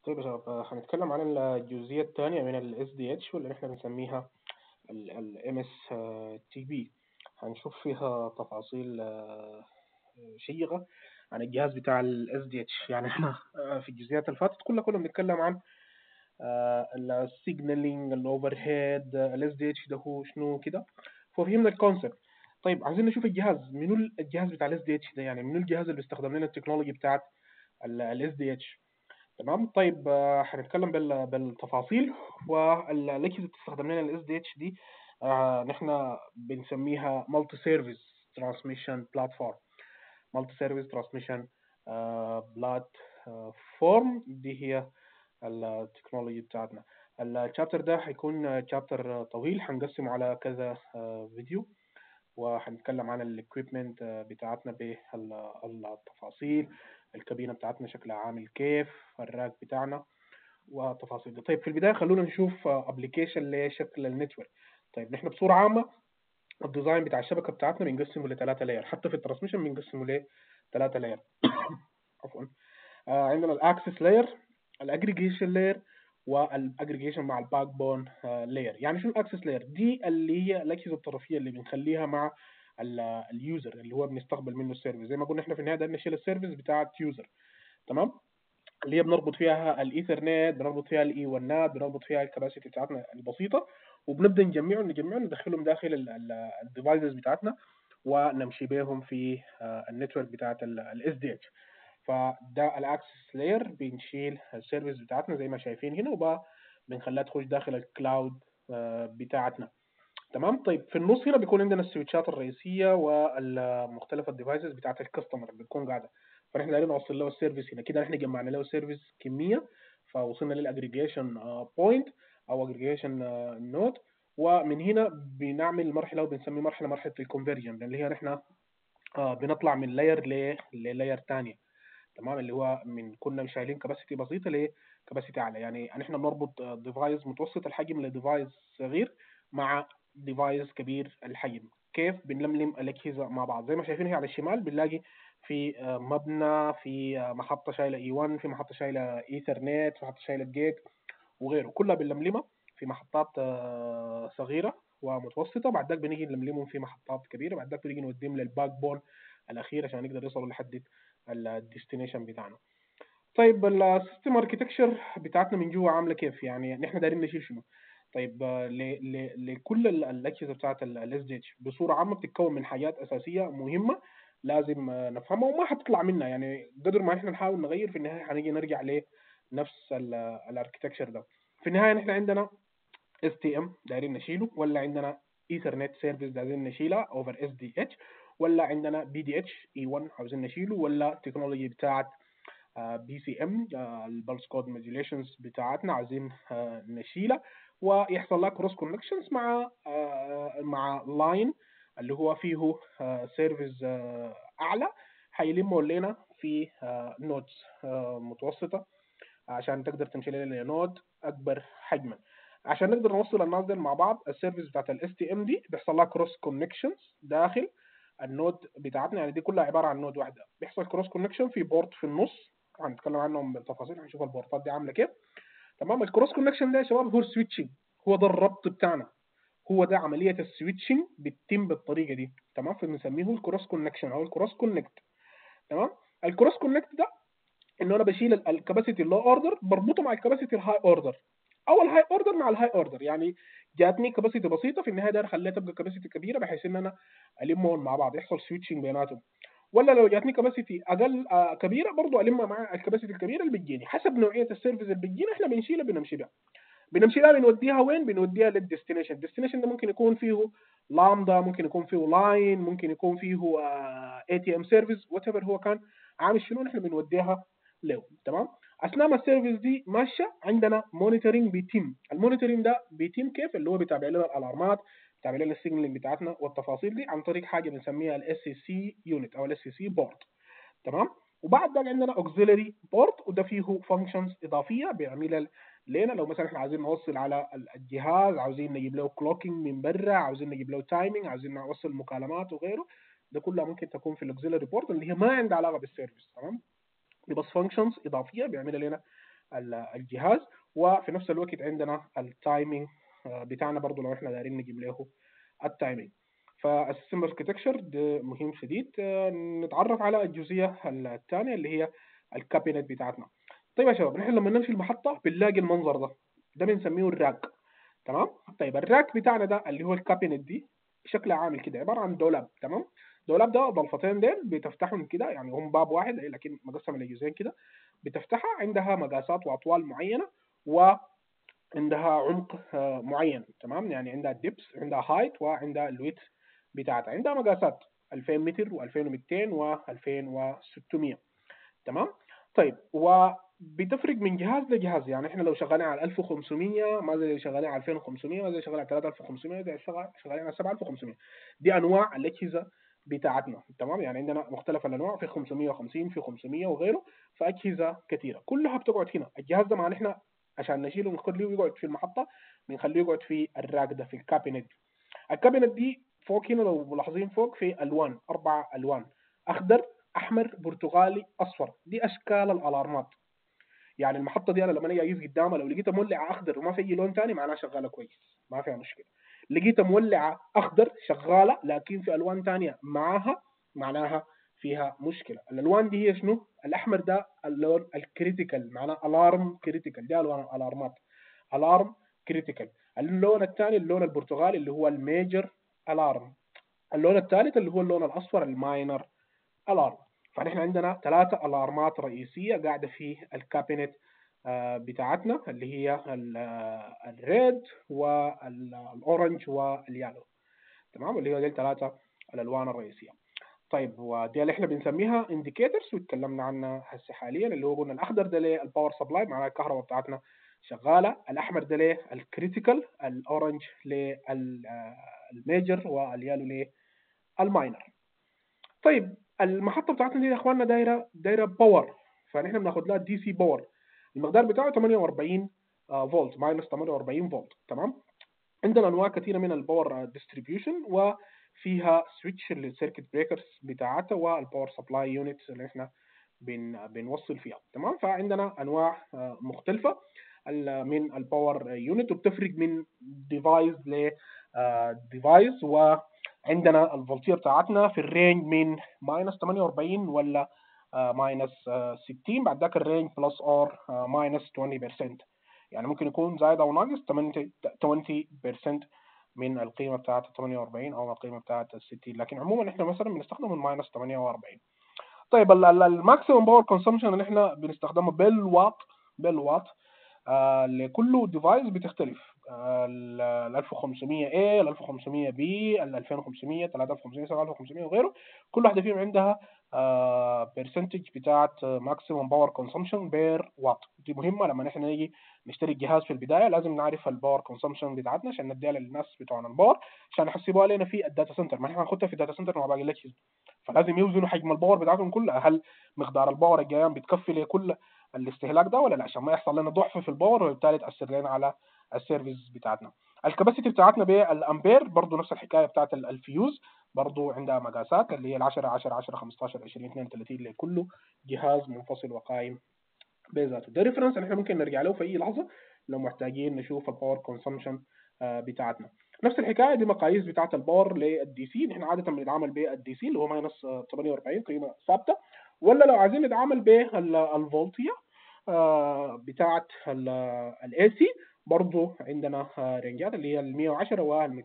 طيب يا شباب آه، هنتكلم عن الجزئية الثانية من ال SDH واللي احنا بنسميها ال MSTP هنشوف فيها تفاصيل آه، شيقة عن الجهاز بتاع ال SDH يعني احنا آه، في الجزئيات اللي فاتت كلها كنا بنتكلم عن السيجنالينج الاوفر هيد ال SDH ده هو شنو كده ففهمنا الكونسبت طيب عايزين نشوف الجهاز منو الجهاز بتاع ال SDH ده يعني منو الجهاز اللي بيستخدم لنا التكنولوجي بتاعت ال SDH تمام طيب آه، هنتكلم بال- بالتفاصيل والليكي اللي بتستخدم لنا الاس دي اتش دي آه، نحن بنسميها مالتي سيرفيس ترانسميشن بلاتفورم مالتي سيرفيس ترانسميشن بلاتفورم دي هي التكنولوجي بتاعتنا الشابتر ده هيكون شابتر طويل هنقسمه على كذا آه، فيديو وهنتكلم عن الاكويبمنت بتاعتنا بالتفاصيل الكابينة بتاعتنا شكلها عامل كيف الراك بتاعنا وتفاصيل دي. طيب في البداية خلونا نشوف ابلكيشن لشكل النتورك طيب نحن بصورة عامة الديزاين بتاع الشبكة بتاعتنا بنقسمه لثلاثة لاير حتى في الترانسميشن بنقسمه لثلاثة لاير عفوا آه عندنا الاكسس لاير الاجريجيشن لاير والاجريجيشن مع الباك بون لاير يعني شو الاكسس لاير دي اللي هي الاجهزه الطرفيه اللي بنخليها مع اليوزر اللي هو بنستقبل منه السيرفيس زي ما قلنا احنا في النهايه ده نشيل السيرفيس بتاعت يوزر تمام اللي هي بنربط فيها الايثرنت بنربط فيها الاي والنات بنربط فيها الكباسيتي بتاعتنا البسيطه وبنبدا نجمعهم نجمعهم ندخلهم داخل الديفايسز بتاعتنا ونمشي بيهم في النتورك بتاعت الاس دي اتش فده الاكسس لاير بنشيل السيرفيس بتاعتنا زي ما شايفين هنا وبنخليها تخش داخل الكلاود بتاعتنا تمام طيب في النص هنا بيكون عندنا السويتشات الرئيسيه والمختلف الديفايسز بتاعت الكاستمر اللي بتكون قاعده فنحن دايرين نوصل له السيرفيس هنا كده نحن جمعنا له السيرفيس كميه فوصلنا للاجريجيشن بوينت او اجريجيشن نود ومن هنا بنعمل مرحله وبنسمي مرحله مرحله الكونفرجن اللي هي نحن بنطلع من لاير للاير ثانيه تمام اللي هو من كنا شايلين كباسيتي بسيطه لكباسيتي اعلى يعني احنا بنربط ديفايس متوسط الحجم لديفايس صغير مع ديفايس كبير الحجم كيف بنلملم الاجهزه مع بعض زي ما شايفين هي على الشمال بنلاقي في مبنى في محطه شايله اي 1 في محطه شايله ايثرنت في محطه شايله جيج وغيره كلها بنلملمها في محطات صغيره ومتوسطه بعد ذاك بنيجي نلملمهم في محطات كبيره بعد ذاك بنيجي نوديهم للباك بون الاخير عشان نقدر يوصلوا لحد الديستنيشن بتاعنا طيب السيستم اركتكشر بتاعتنا من جوا عامله كيف يعني نحن دايرين نشيل شنو طيب لكل الاجهزه بتاعت الاس دي اتش بصوره عامه بتتكون من حاجات اساسيه مهمه لازم نفهمها وما حتطلع منها يعني قدر ما احنا نحاول نغير في النهايه حنيجي نرجع لنفس الاركتكشر ده في النهايه نحن عندنا اس تي ام دايرين نشيله ولا عندنا ايثرنت سيرفيس دايرين نشيلها اوفر اس دي اتش ولا عندنا بي دي اتش اي 1 عاوزين نشيله ولا التكنولوجي بتاعت بي سي ام البلس كود موديوليشنز بتاعتنا عايزين نشيلها ويحصل لك كروس كونكشنز مع مع لاين اللي هو فيه سيرفيس اعلى هيلموا لنا في نودز متوسطه عشان تقدر تمشي لنا لنود اكبر حجما عشان نقدر نوصل الناس دي مع بعض السيرفيس بتاعت الاس تي ام دي بيحصل لها كروس كونكشنز داخل النود بتاعتنا يعني دي كلها عباره عن نود واحده بيحصل كروس كونكشن في بورت في النص هنتكلم عنهم بالتفاصيل هنشوف البورتات دي عامله كيف تمام الكروس كونكشن ده يا شباب هو السويتشنج هو ده الربط بتاعنا هو ده عمليه السويتشنج بتتم بالطريقه دي تمام فبنسميه الكروس كونكشن او الكروس كونكت تمام الكروس كونكت ده انه انا بشيل الكباسيتي اللو اوردر بربطه مع الكباسيتي الهاي اوردر او الهاي اوردر مع الهاي اوردر يعني جاتني كباسيتي بسيطه في النهايه ده خليها تبقى كباسيتي كبيره بحيث ان انا المهم مع بعض يحصل سويتشنج بيناتهم ولا لو جاتني كباسيتي اقل آه كبيره برضه المها مع الكباسيتي الكبيره اللي بتجيني حسب نوعيه السيرفيس اللي بتجينا احنا بنشيلها بنمشي بها بنمشي لها بنوديها وين بنوديها للديستنيشن الديستنيشن ده ممكن يكون فيه لامدا ممكن يكون فيه لاين ممكن يكون فيه اي تي ام سيرفيس وات ايفر هو كان عامل شنو نحن بنوديها له تمام اثناء ما السيرفيس دي ماشيه عندنا مونيتورنج بيتم المونيتورنج ده بيتم كيف اللي هو بيتابع لنا الالارمات بيتابع لنا السيجنالينج بتاعتنا والتفاصيل دي عن طريق حاجه بنسميها الاس سي سي يونت او الاس سي سي بورد تمام وبعد ذلك عندنا اوكسيلري بورد وده فيه فانكشنز اضافيه بيعملها لنا لو مثلا احنا عايزين نوصل على الجهاز عاوزين نجيب له كلوكينج من برا عاوزين نجيب له تايمينج عاوزين نوصل مكالمات وغيره ده كلها ممكن تكون في الاوكسيلري بورد اللي هي ما عندها علاقه بالسيرفيس تمام دي بس فانكشنز اضافيه بيعملها لنا الجهاز وفي نفس الوقت عندنا التايمينج بتاعنا برضو لو احنا دايرين نجيب له التايمينج فالسيستم اركتكشر ده مهم شديد نتعرف على الجزئيه الثانيه اللي هي الكابينت بتاعتنا طيب يا شباب نحن لما نمشي المحطه بنلاقي المنظر ده ده بنسميه الراك تمام طيب الراك بتاعنا ده اللي هو الكابينت دي شكلها عامل كده عباره عن دولاب تمام دولاب ده ضلفتين ديل بتفتحهم كده يعني هم باب واحد لكن مقسم لجزئين كده بتفتحها عندها مقاسات واطوال معينه وعندها عمق معين تمام يعني عندها ديبس عندها هايت وعندها الويت بتاعتها عندها مقاسات 2000 متر و2200 و2600 تمام طيب وبتفرق من جهاز لجهاز يعني احنا لو شغالين على 1500 ما زي شغالين على 2500 ما زي شغالين على 3500 زي شغالين على 7500 دي انواع الاجهزه بتاعتنا تمام يعني عندنا مختلف الانواع في 550 في 500 وغيره فاجهزه كثيره كلها بتقعد هنا الجهاز ده ما احنا عشان نشيله ونخليه يقعد في المحطه بنخليه يقعد في الراك ده في الكابينت الكابينت دي فوق هنا لو ملاحظين فوق في الوان اربع الوان اخضر احمر برتقالي اصفر دي اشكال الالارمات يعني المحطه دي انا لما اجي اقيس قدامها لو لقيتها مولعه اخضر وما في اي لون ثاني معناها شغاله كويس ما فيها مشكله لقيتها مولعه اخضر شغاله لكن في الوان ثانيه معاها معناها فيها مشكله الالوان دي هي شنو الاحمر ده اللون الكريتيكال معناه الارم كريتيكال دي الوان الارمات الارم كريتيكال اللون الثاني اللون البرتقالي اللي هو الميجر الارم اللون الثالث اللي هو اللون الاصفر الماينر الارم فنحن عندنا ثلاثة الارمات رئيسية قاعدة في الكابينت بتاعتنا اللي هي الريد والاورنج واليالو تمام اللي هي دي الثلاثة الالوان الرئيسية طيب ودي اللي احنا بنسميها انديكيتورز واتكلمنا عنها هسه حاليا اللي هو قلنا الاخضر ده ليه الباور سبلاي معناها الكهرباء بتاعتنا شغاله الاحمر ده ليه الكريتيكال الاورنج للميجر واليالو ليه الماينر طيب المحطه بتاعتنا دي يا اخواننا دايره دايره باور فنحن بناخد لها دي سي باور المقدار بتاعه 48 فولت ماينس 48 فولت تمام عندنا انواع كثيره من الباور ديستريبيوشن وفيها سويتش للسيركت بريكرز بتاعتها والباور سبلاي يونتس اللي احنا بن بنوصل فيها تمام فعندنا انواع مختلفه من الباور يونت وبتفرق من ديفايس ل ديفايس وعندنا الفولتيه بتاعتنا في الرينج من ماينس 48 ولا ماينس 60 بعد ذاك الرينج بلس اور ماينس 20% يعني ممكن يكون زايد او ناقص 20% من القيمه بتاعت 48 او القيمه بتاعت 60 لكن عموما احنا مثلا بنستخدم الماينس 48 طيب الماكسيمم باور كونسومشن اللي احنا بنستخدمه بالوات بالوات آه لكل ديفايس بتختلف آه ال 1500 A ال 1500 B ال 2500 3500 7500 وغيره كل واحده فيهم عندها برسنتج آه بتاعت ماكسيموم باور كونسومشن بير وات دي مهمه لما نحن نيجي نشتري الجهاز في البدايه لازم نعرف الباور كونسومشن بتاعتنا عشان نديها للناس بتوعنا الباور عشان يحسبوها علينا في الداتا سنتر ما احنا هناخدها في الداتا سنتر مع باقي الاجهزه فلازم يوزنوا حجم الباور بتاعتهم كلها هل مقدار الباور الجايان بتكفي لكل الاستهلاك ده ولا لا عشان ما يحصل لنا ضعف في الباور وبالتالي تاثر لنا على السيرفيس بتاعتنا الكباسيتي بتاعتنا بالامبير برضه نفس الحكايه بتاعت الفيوز برضه عندها مقاسات اللي هي ال 10 10 10 15 20 32 لكل جهاز منفصل وقائم بذاته ده ريفرنس احنا ممكن نرجع له في اي لحظه لو محتاجين نشوف الباور كونسومشن بتاعتنا نفس الحكايه دي مقاييس بتاعت الباور للدي سي نحن عاده بنتعامل بالدي سي اللي هو ماينس 48 قيمه ثابته ولا لو عايزين نتعامل بالفولتيه بتاعت الاي سي برضو عندنا رينجات اللي هي ال 110 وال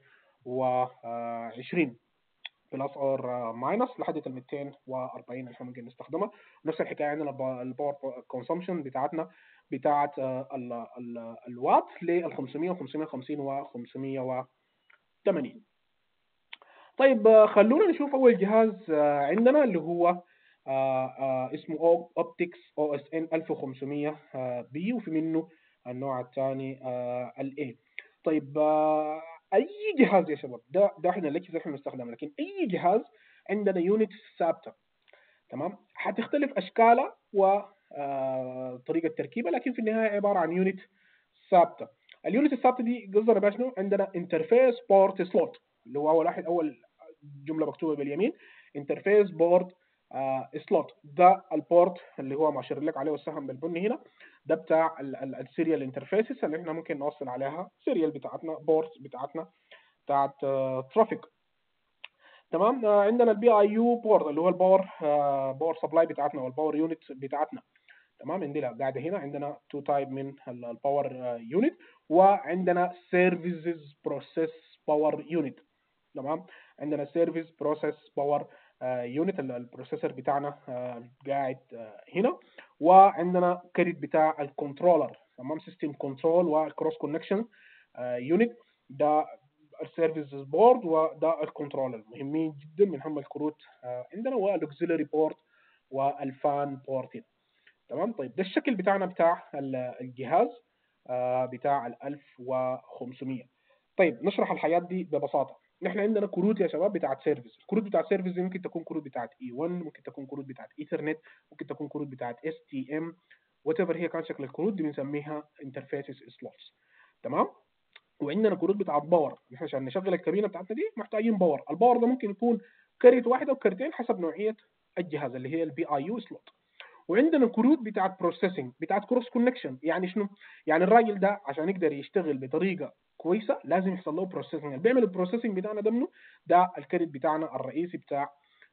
220 بلس اور ماينس لحد ال 240 اللي احنا ممكن نستخدمها نفس الحكايه عندنا الباور كونسومشن بتاعتنا بتاعت ال ال الوات لل 500 و 550 و 580 طيب خلونا نشوف اول جهاز عندنا اللي هو آآ آآ اسمه اوبتكس او اس ان 1500 بي وفي منه النوع الثاني الاي طيب اي جهاز يا شباب ده ده احنا الاجهزه احنا بنستخدمها لكن اي جهاز عندنا يونت ثابته تمام حتختلف اشكالها و طريقه تركيبها لكن في النهايه عباره عن يونت ثابته اليونت الثابته دي قصدنا بها شنو عندنا انترفيس بورت سلوت اللي هو اول واحد اول جمله مكتوبه باليمين انترفيس بورد سلوت ده البورت اللي هو ماشر لك عليه السهم بالبني هنا ده بتاع السيريال انترفيسز اللي احنا ممكن نوصل عليها سيريال بتاعتنا بورت بتاعتنا بتاعت ترافيك تمام آه، عندنا البي اي يو بورت اللي هو الباور باور سبلاي بتاعتنا والباور يونت بتاعتنا تمام عندنا قاعده هنا عندنا تو تايب من الباور يونت وعندنا سيرفيسز بروسيس باور يونت تمام عندنا سيرفيس بروسيس باور يونت البروسيسور بتاعنا آه، قاعد آه، هنا وعندنا كريت بتاع الكنترولر تمام سيستم كنترول والكروس كونكشن يونت ده السيرفيسز بورد وده الكنترولر مهمين جدا من هم الكروت آه، عندنا والاكسلري بورد والفان بورت هنا. تمام طيب ده الشكل بتاعنا بتاع ال- الجهاز آه، بتاع ال 1500 طيب نشرح الحاجات دي ببساطه نحن عندنا كروت يا شباب بتاعت سيرفيس الكروت بتاعت سيرفيس دي ممكن تكون كروت بتاعت اي 1 ممكن تكون كروت بتاعت ايثرنت ممكن تكون كروت بتاعت اس تي ام وات ايفر هي كان شكل الكروت دي بنسميها انترفيسز سلوتس تمام وعندنا كروت بتاعت باور نحن عشان نشغل الكابينه بتاعتنا دي محتاجين باور الباور ده ممكن يكون كريت واحد او كرتين حسب نوعيه الجهاز اللي هي البي اي يو سلوت وعندنا كروت بتاعت بروسيسنج بتاعت كروس كونكشن يعني شنو؟ يعني الراجل ده عشان يقدر يشتغل بطريقه كويسه لازم يحصل له بروسيسنج اللي بيعمل البروسيسنج بتاعنا ده منه ده الكريت بتاعنا الرئيسي بتاع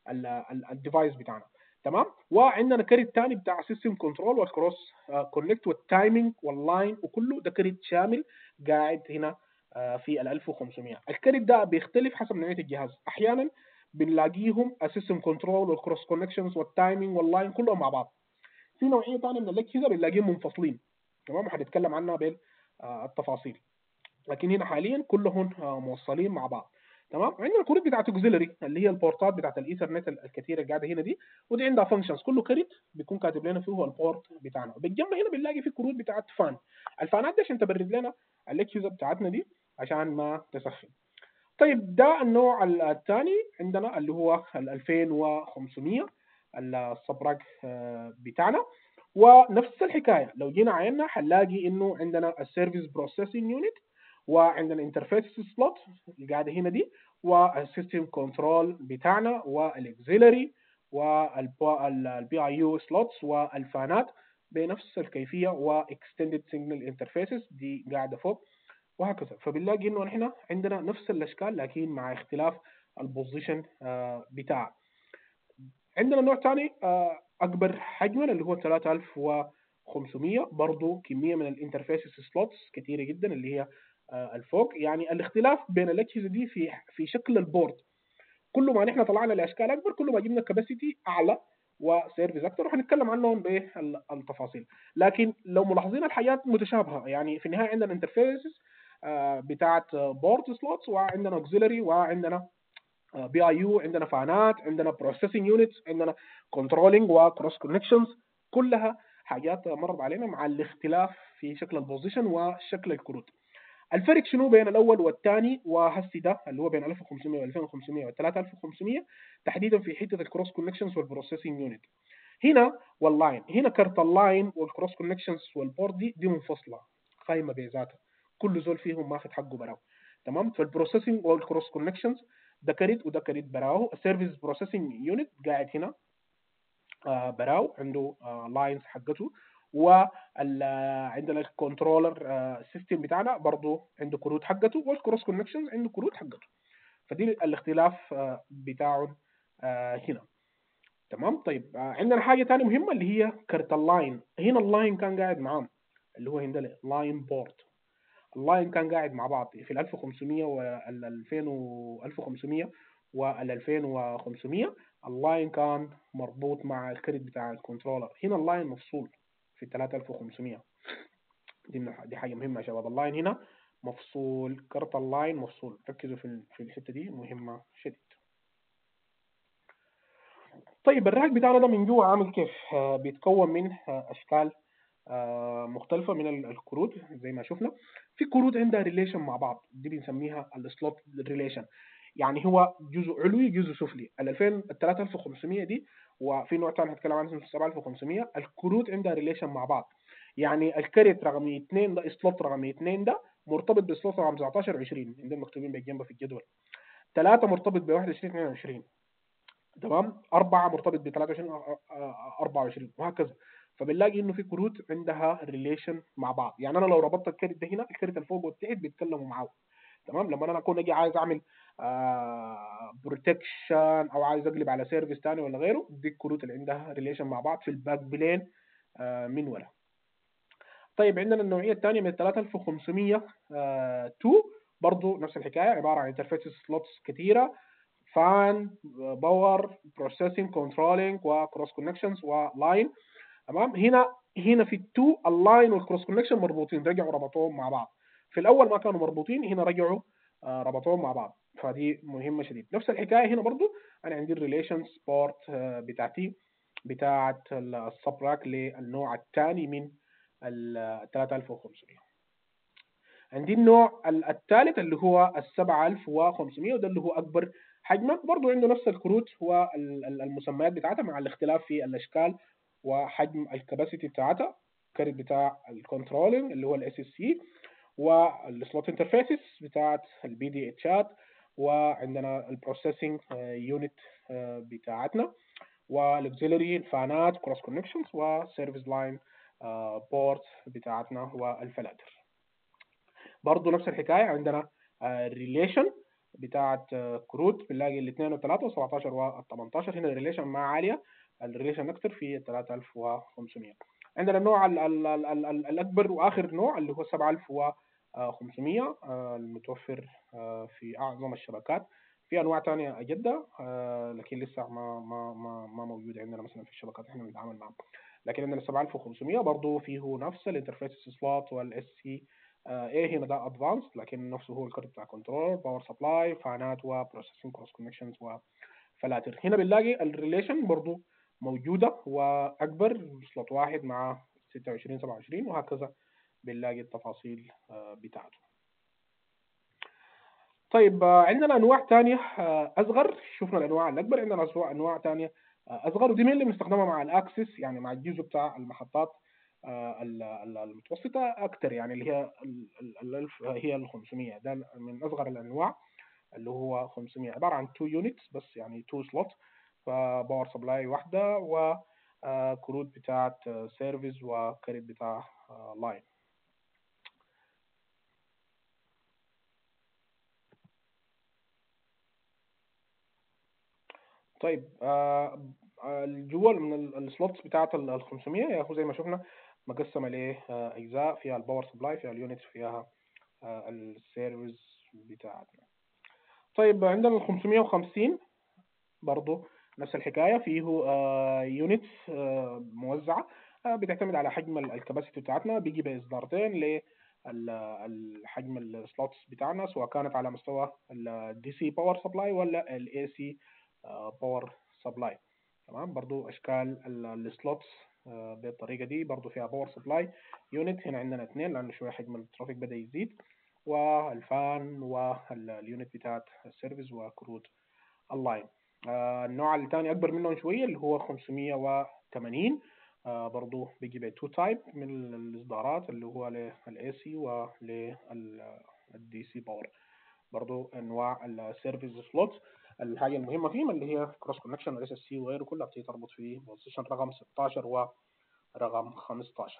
الديفايس بتاعنا تمام وعندنا كريت ثاني بتاع سيستم كنترول والكروس كونكت والتايمينج واللاين وكله ده كريت شامل قاعد هنا آه، في ال 1500 الكريت ده بيختلف حسب نوعيه الجهاز احيانا بنلاقيهم السيستم كنترول والكروس كونكشنز والتايمينج واللاين كلهم مع بعض في نوعيه ثانيه من الاجهزه بنلاقيهم منفصلين تمام هنتكلم عنها بالتفاصيل لكن هنا حاليا كلهم آه، موصلين مع بعض تمام عندنا الكروت بتاعت اوكسيلري اللي هي البورتات بتاعت الايثرنت الكثيره اللي قاعده هنا دي ودي عندها فانكشنز كله كريت بيكون كاتب لنا فيه البورت بتاعنا وبالجنب هنا بنلاقي في كروت بتاعت فان الفانات دي عشان تبرد لنا الاجهزه بتاعتنا دي عشان ما تسخن طيب ده النوع الثاني عندنا اللي هو ال 2500 السبراج آه، بتاعنا ونفس الحكايه لو جينا عينا هنلاقي انه عندنا السيرفيس بروسيسنج يونت وعندنا انترفيس سلوت اللي قاعده هنا دي والسيستم كنترول بتاعنا والاكزيلري والبي اي يو سلوتس والفانات بنفس الكيفيه واكستندد سيجنال انترفيسز دي قاعده فوق وهكذا فبنلاقي انه نحن عندنا نفس الاشكال لكن مع اختلاف البوزيشن آه، بتاعها عندنا نوع ثاني اكبر حجما اللي هو 3500 برضه كميه من الانترفيسز سلوتس كثيره جدا اللي هي آه، الفوق يعني الاختلاف بين الاجهزه دي في في شكل البورد كل ما نحن طلعنا لاشكال اكبر كل ما جبنا كباسيتي اعلى وسيرفيس اكثر وهنتكلم عنهم بالتفاصيل لكن لو ملاحظين الحاجات متشابهه يعني في النهايه عندنا انترفيسز بتاعت بورد سلوتس وعندنا اوكسيلري وعندنا بي اي يو عندنا فانات عندنا بروسيسنج يونتس عندنا كنترولينج وكروس كونكشنز كلها حاجات مرت علينا مع الاختلاف في شكل البوزيشن وشكل الكروت الفرق شنو بين الاول والثاني وهسي ده اللي هو بين 1500 و 2500 و 3500 تحديدا في حته الكروس كونكشنز والبروسيسنج يونت هنا واللاين هنا كارت اللاين والكروس كونكشنز والبورد دي دي منفصله قايمه بذاتها كل زول فيهم ماخذ حقه براو تمام فالبروسيسنج والكروس كونكشنز ده كريت وده كريت براو السيرفيس بروسيسنج يونت قاعد هنا آه براو عنده آه لاينز حقته وعندنا الكنترولر سيستم بتاعنا برضه عنده كروت حقته والكروس كونكشنز عنده كروت حقته فدي الاختلاف آه بتاعهم آه هنا تمام طيب آه عندنا حاجه ثانيه مهمه اللي هي كرت اللاين هنا اللاين كان قاعد معاهم اللي هو عندنا لاين بورد اللاين كان قاعد مع بعض في ال 1500 وال 2000 و 1500 وال 2500 اللاين كان مربوط مع الكريت بتاع الكنترولر هنا اللاين مفصول في 3500 دي دي حاجه مهمه يا شباب اللاين هنا مفصول كرت اللاين مفصول ركزوا في في الحته دي مهمه شديد طيب الراك بتاعنا ده من جوا عامل كيف آه بيتكون من آه اشكال آه مختلفة من الكروت زي ما شفنا في كروت عندها ريليشن مع بعض دي بنسميها السلوت ريليشن يعني هو جزء علوي جزء سفلي ال 2000 ال 3500 دي وفي نوع ثاني هتكلم عنه اسمه 7500 الكروت عندها ريليشن مع بعض يعني الكريت رقم 2 ده سلوت رقم 2 ده مرتبط بسلوت رقم 19 و20 عندهم مكتوبين بالجنب في الجدول ثلاثة مرتبط ب 21 22 تمام أربعة مرتبط ب 23 24 وهكذا فبنلاقي انه في كروت عندها ريليشن مع بعض يعني انا لو ربطت الكرت ده هنا الكرت اللي فوق والتحت بيتكلموا معاه تمام لما انا اكون اجي عايز اعمل بروتكشن او عايز اقلب على سيرفيس ثاني ولا غيره دي الكروت اللي عندها ريليشن مع بعض في الباك بلين آه، من ورا طيب عندنا النوعيه الثانيه من 3500 2 برضه نفس الحكايه عباره عن انترفيس سلوتس كثيره فان باور بروسيسنج كنترولينج وكروس كونكشنز ولاين تمام هنا هنا في التو اللاين والكروس كونكشن مربوطين رجعوا ربطوهم مع بعض في الاول ما كانوا مربوطين هنا رجعوا آه، ربطوهم مع بعض فدي مهمه شديد نفس الحكايه هنا برضو انا عندي الريليشن سبورت بتاعتي بتاعت السبراك للنوع الثاني من ال 3500 عندي النوع الثالث اللي هو ال 7500 وده اللي هو اكبر حجما برضو عنده نفس الكروت والمسميات بتاعتها مع الاختلاف في الاشكال وحجم الكباسيتي بتاعتها الكارت بتاع الكنترولينج اللي هو الاس اس سي والسلوت انترفيسز بتاعت البي دي اتشات وعندنا البروسيسنج يونت بتاعتنا والاكسلري الفانات كروس كونكشنز وسيرفيس لاين بورت بتاعتنا والفلاتر برضه نفس الحكايه عندنا الريليشن بتاعت كروت بنلاقي الاثنين والثلاثه و17 وال18 هنا الريليشن ما عاليه الريليشن اكثر في 3500 عندنا النوع ال ال ال ال ال الاكبر واخر نوع اللي هو 7500 المتوفر في اعظم الشبكات في انواع ثانيه اجدها لكن لسه ما ما ما ما موجوده عندنا مثلا في الشبكات احنا بنتعامل معها لكن عندنا 7500 برضه فيه نفس الانترفيس سلوت والاس سي ايه هنا ده ادفانس لكن نفسه هو الكارت بتاع كنترول باور سبلاي فانات وبروسيسنج كروس كونكشنز وفلاتر هنا بنلاقي الريليشن برضه موجودة وأكبر سلوت واحد مع 26 27 وهكذا بنلاقي التفاصيل بتاعته طيب عندنا أنواع تانية أصغر شفنا الأنواع الأكبر عندنا أنواع تانية أصغر ودي من اللي بنستخدمها مع الأكسس يعني مع الجزء بتاع المحطات المتوسطة أكتر يعني اللي هي هي ال 500 ده من أصغر الأنواع اللي هو 500 عبارة عن 2 يونتس بس يعني 2 سلوت فباور سبلاي واحدة وكروت بتاعت سيرفيس وكريت بتاع لاين طيب الجوال من السلوتس بتاعت ال 500 هو زي ما شفنا مقسمة لأجزاء فيها الباور سبلاي فيها اليونتس فيها السيرفيس بتاعتنا طيب عندنا ال 550 برضو نفس الحكايه فيه يونتس موزعه بتعتمد على حجم الكباسيتي بتاعتنا بيجي باصدارتين للحجم السلوتس بتاعنا سواء كانت على مستوى الدي سي باور سبلاي ولا الاي سي باور سبلاي تمام برضو اشكال السلوتس بالطريقه دي برضو فيها باور سبلاي يونت هنا عندنا اثنين لانه شويه حجم الترافيك بدا يزيد والفان واليونت بتاعت السيرفيس وكروت اللاين آه النوع الثاني اكبر منهم شويه اللي هو 580 آه برضو بيجي ب 2 تايب من الاصدارات اللي هو للاي سي وللدي سي باور برضو انواع السيرفيس سلوت الحاجه المهمه فيهم اللي هي كروس كونكشن والاس اس سي وغيره كلها بتيجي تربط في بوزيشن رقم 16 ورقم 15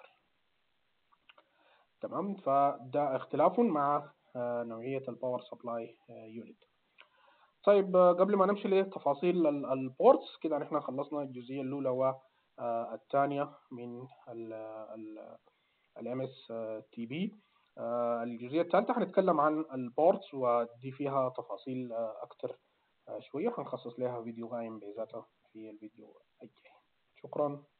تمام فده اختلاف مع آه نوعيه الباور سبلاي يونت طيب قبل ما نمشي لتفاصيل البورتس كده نحن خلصنا الجزئية الأولى والثانية من الام اس تي بي الجزئية الثالثة هنتكلم عن البورتس ودي فيها تفاصيل أكتر شوية هنخصص لها فيديو قايم بذاتها في الفيديو الجاي شكرا